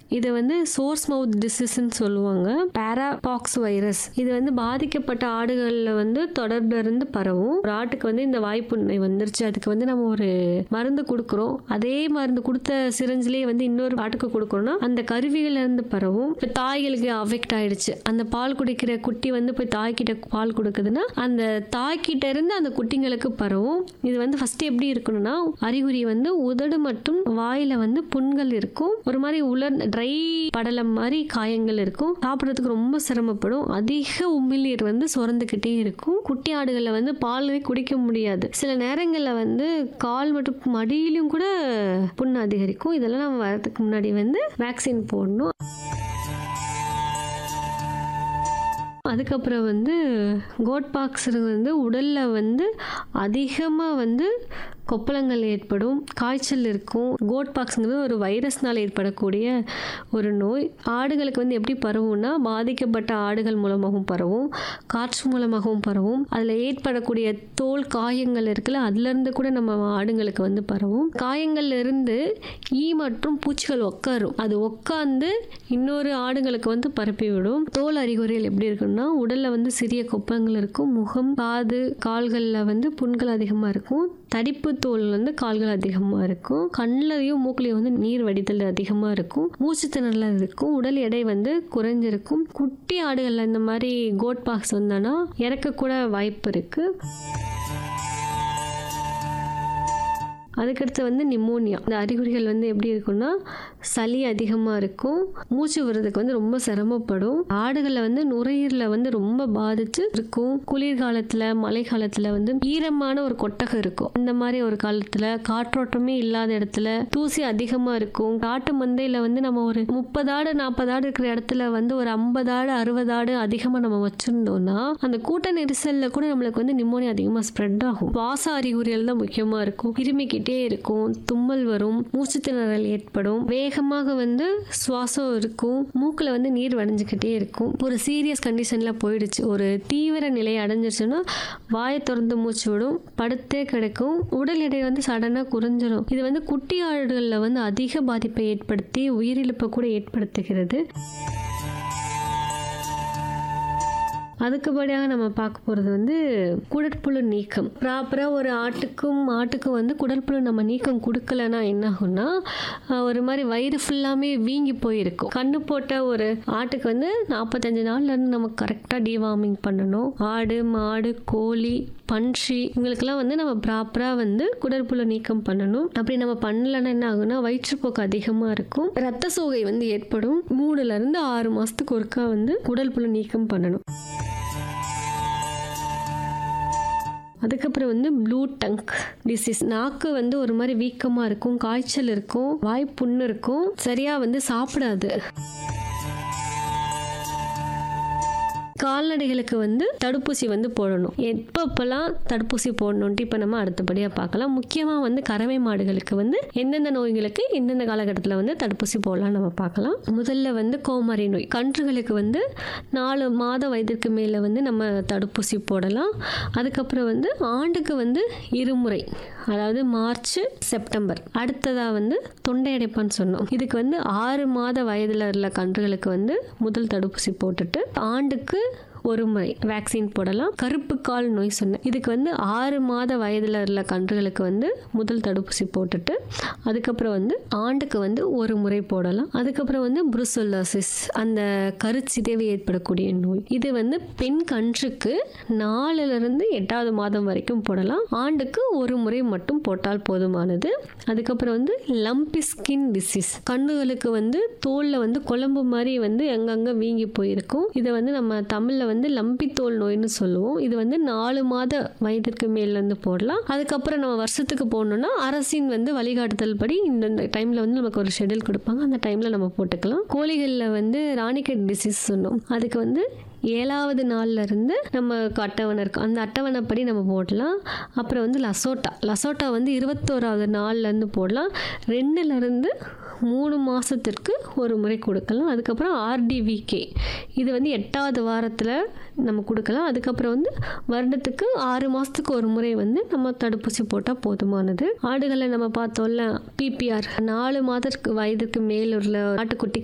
இது வந்து சோர்ஸ் மவுத் டிசீஸ்ன்னு சொல்லுவாங்க பேராபாக்ஸ் வைரஸ் இது வந்து பாதிக்கப்பட்ட ஆடுகளில் வந்து தொடர்புல இருந்து பரவும் ஒரு ஆட்டுக்கு வந்து இந்த வாய்ப்புண்ணை வந்துருச்சு அதுக்கு வந்து நம்ம ஒரு மருந்து கொடுக்குறோம் அதே மருந்து கொடுத்த சிரஞ்சிலேயே வந்து இன்னொரு ஆட்டுக்கு கொடுக்குறோம்னா அந்த கருவிகள் இருந்து பரவும் இப்போ தாய்களுக்கு அஃபெக்ட் ஆயிடுச்சு அந்த பால் குடிக்கிற குட்டி வந்து போய் தாய்கிட்ட பால் கொடுக்குதுன்னா அந்த தாய்கிட்ட இருந்து அந்த குட்டிங்களுக்கு பரவும் இது வந்து ஃபர்ஸ்ட் எப்படி இருக்கணும்னா அறிகுறி வந்து உதடு மற்றும் வாயில வந்து புண்கள் இருக்கும் ஒரு மாதிரி உலர் ட்ரை படலம் மாதிரி காயங்கள் இருக்கும் சாப்பிட்றதுக்கு ரொம்ப சிரமப்படும் அதிக உமிழ்நீர் வந்து சுரந்துக்கிட்டே இருக்கும் குட்டி ஆடுகளை வந்து பாலே குடிக்க முடியாது சில நேரங்களில் வந்து கால் மற்றும் மடியிலும் கூட புண் அதிகரிக்கும் இதெல்லாம் நம்ம வரதுக்கு முன்னாடி வந்து வேக்சின் போடணும் அதுக்கப்புறம் வந்து கோட் பாக்ஸ் வந்து உடலில் வந்து அதிகமாக வந்து கொப்பளங்கள் ஏற்படும் காய்ச்சல் இருக்கும் கோட் பாக்ஸுங்கிறது ஒரு வைரஸ்னால் ஏற்படக்கூடிய ஒரு நோய் ஆடுகளுக்கு வந்து எப்படி பரவும்னா பாதிக்கப்பட்ட ஆடுகள் மூலமாகவும் பரவும் காற்று மூலமாகவும் பரவும் அதில் ஏற்படக்கூடிய தோல் காயங்கள் இருக்குல்ல அதுலேருந்து கூட நம்ம ஆடுங்களுக்கு வந்து பரவும் காயங்கள்ல இருந்து ஈ மற்றும் பூச்சிகள் உட்காரும் அது உட்காந்து இன்னொரு ஆடுங்களுக்கு வந்து பரப்பி விடும் தோல் அறிகுறிகள் எப்படி இருக்குன்னா உடல்ல வந்து சிறிய கொப்பளங்கள் இருக்கும் முகம் காது கால்களில் வந்து புண்கள் அதிகமாக இருக்கும் தடிப்பு தோல் வந்து கால்கள் அதிகமாக இருக்கும் கண்ணிலையும் மூக்குலையும் வந்து நீர் வடிதல் அதிகமாக இருக்கும் மூச்சு திணறல் இருக்கும் உடல் எடை வந்து குறைஞ்சிருக்கும் குட்டி ஆடுகளில் இந்த மாதிரி கோட் பாக்ஸ் வந்தானா இறக்கக்கூட வாய்ப்பு இருக்குது அதுக்கடுத்து வந்து நிமோனியா இந்த அறிகுறிகள் வந்து எப்படி இருக்கும்னா சளி அதிகமாக இருக்கும் மூச்சு விடுறதுக்கு வந்து ரொம்ப சிரமப்படும் ஆடுகளை வந்து நுரையீரலை வந்து ரொம்ப பாதிச்சு இருக்கும் குளிர்காலத்தில் மழை காலத்தில் வந்து ஈரமான ஒரு கொட்டகம் இருக்கும் இந்த மாதிரி ஒரு காலத்தில் காற்றோட்டமே இல்லாத இடத்துல தூசி அதிகமாக இருக்கும் காட்டு மந்தையில் வந்து நம்ம ஒரு முப்பது ஆடு நாற்பது ஆடு இருக்கிற இடத்துல வந்து ஒரு ஐம்பது ஆடு அறுபது ஆடு அதிகமாக நம்ம வச்சுருந்தோம்னா அந்த கூட்ட நெரிசலில் கூட நம்மளுக்கு வந்து நிமோனியா அதிகமாக ஸ்ப்ரெட் ஆகும் சுவாச அறிகுறிகள் தான் முக்கியமாக இருக்கும் இருமிக்கிட்டே இருக்கும் தும்மல் வரும் மூச்சு திணறல் ஏற்படும் வேகமாக வந்து சுவாசம் இருக்கும் மூக்கில் வந்து நீர் வடிஞ்சுக்கிட்டே இருக்கும் ஒரு சீரியஸ் கண்டிஷனில் போயிடுச்சு ஒரு தீவிர நிலை அடைஞ்சிருச்சுன்னா வாயை திறந்து மூச்சு விடும் படுத்தே கிடக்கும் உடல் எடை வந்து சடனாக குறைஞ்சிரும் இது வந்து குட்டி ஆடுகளில் வந்து அதிக பாதிப்பை ஏற்படுத்தி உயிரிழப்பை கூட ஏற்படுத்துகிறது அதுக்குபடியாக நம்ம பார்க்க போகிறது வந்து குடற்புழு நீக்கம் ப்ராப்பராக ஒரு ஆட்டுக்கும் மாட்டுக்கும் வந்து குடற்புழு நம்ம நீக்கம் கொடுக்கலனா என்ன ஆகும்னா ஆஹ், ஒரு மாதிரி வயிறு ஃபுல்லாமே வீங்கி போயிருக்கும் கண்ணு போட்ட ஒரு ஆட்டுக்கு வந்து நாற்பத்தஞ்சு நாள்லேருந்து நம்ம கரெக்டாக டிவார்மிங் பண்ணணும் ஆடு மாடு கோழி பன்றி இவங்களுக்கெல்லாம் வந்து நம்ம ப்ராப்பராக வந்து குடற்புழு நீக்கம் பண்ணணும் அப்படி நம்ம பண்ணலன்னா என்ன ஆகும்னா வயிற்றுப்போக்கு அதிகமாக இருக்கும் ரத்த சோகை வந்து ஏற்படும் மூணுலேருந்து ஆறு மாதத்துக்கு ஒருக்கா வந்து குடற்புழு நீக்கம் பண்ணணும் அதுக்கப்புறம் வந்து ப்ளூ டங்க் டிசீஸ் நாக்கு வந்து ஒரு மாதிரி வீக்கமாக இருக்கும் காய்ச்சல் இருக்கும் வாய் புண்ணு இருக்கும் சரியாக வந்து சாப்பிடாது கால்நடைகளுக்கு வந்து தடுப்பூசி வந்து போடணும் எப்பப்பெல்லாம் தடுப்பூசி போடணுன்ட்டு இப்போ நம்ம அடுத்தபடியாக பார்க்கலாம் முக்கியமாக வந்து கறவை மாடுகளுக்கு வந்து எந்தெந்த நோய்களுக்கு எந்தெந்த காலகட்டத்தில் வந்து தடுப்பூசி போடலாம் நம்ம பார்க்கலாம் முதல்ல வந்து கோமாரி நோய் கன்றுகளுக்கு வந்து நாலு மாத வயதிற்கு மேலே வந்து நம்ம தடுப்பூசி போடலாம் அதுக்கப்புறம் வந்து ஆண்டுக்கு வந்து இருமுறை அதாவது மார்ச் செப்டம்பர் அடுத்ததாக வந்து தொண்டை அடைப்பான்னு சொன்னோம் இதுக்கு வந்து ஆறு மாத வயதில் உள்ள கன்றுகளுக்கு வந்து முதல் தடுப்பூசி போட்டுட்டு ஆண்டுக்கு ஒரு முறை வேக்சின் போடலாம் கருப்பு கால் நோய் சொன்னேன் இதுக்கு வந்து ஆறு மாத வயதில் உள்ள கன்றுகளுக்கு வந்து முதல் தடுப்பூசி போட்டுட்டு அதுக்கப்புறம் வந்து ஆண்டுக்கு வந்து ஒரு முறை போடலாம் அதுக்கப்புறம் வந்து புருசோலாசிஸ் அந்த கருச்சிதைவு ஏற்படக்கூடிய நோய் இது வந்து பெண் கன்றுக்கு நாலுலேருந்து எட்டாவது மாதம் வரைக்கும் போடலாம் ஆண்டுக்கு ஒரு முறை மட்டும் போட்டால் போதுமானது அதுக்கப்புறம் வந்து லம்பி ஸ்கின் டிசீஸ் கண்ணுகளுக்கு வந்து தோலில் வந்து குழம்பு மாதிரி வந்து எங்கெங்கே வீங்கி போயிருக்கும் இதை வந்து நம்ம தமிழில் வந்து லம்பி தோல் நோய்னு சொல்லுவோம் இது வந்து நாலு மாத வயதிற்கு மேலேருந்து போடலாம் அதுக்கப்புறம் நம்ம வருஷத்துக்கு போடணும்னா அரசின் வந்து வழிகாட்டுதல் படி இந்த டைமில் வந்து நமக்கு ஒரு ஷெட்யூல் கொடுப்பாங்க அந்த டைமில் நம்ம போட்டுக்கலாம் கோழிகளில் வந்து ராணிக்கெட் டிசீஸ் சொன்னோம் அதுக்கு வந்து ஏழாவது நாள்ல இருந்து நம்ம அட்டவணை இருக்கும் அந்த அட்டவணைப்படி நம்ம போடலாம் அப்புறம் வந்து லசோட்டா லசோட்டா வந்து இருபத்தோராவது நாள்லேருந்து போடலாம் ரெண்டுலேருந்து மூணு மாதத்திற்கு ஒரு முறை கொடுக்கலாம் அதுக்கப்புறம் ஆர்டிவிகே இது வந்து எட்டாவது வாரத்தில் நம்ம கொடுக்கலாம் அதுக்கப்புறம் வந்து வருடத்துக்கு ஆறு மாதத்துக்கு ஒரு முறை வந்து நம்ம தடுப்பூசி போட்டால் போதுமானது ஆடுகளை நம்ம பார்த்தோம்ல பிபிஆர் நாலு மாதத்துக்கு வயதுக்கு மேல் உள்ள ஆட்டுக்குட்டி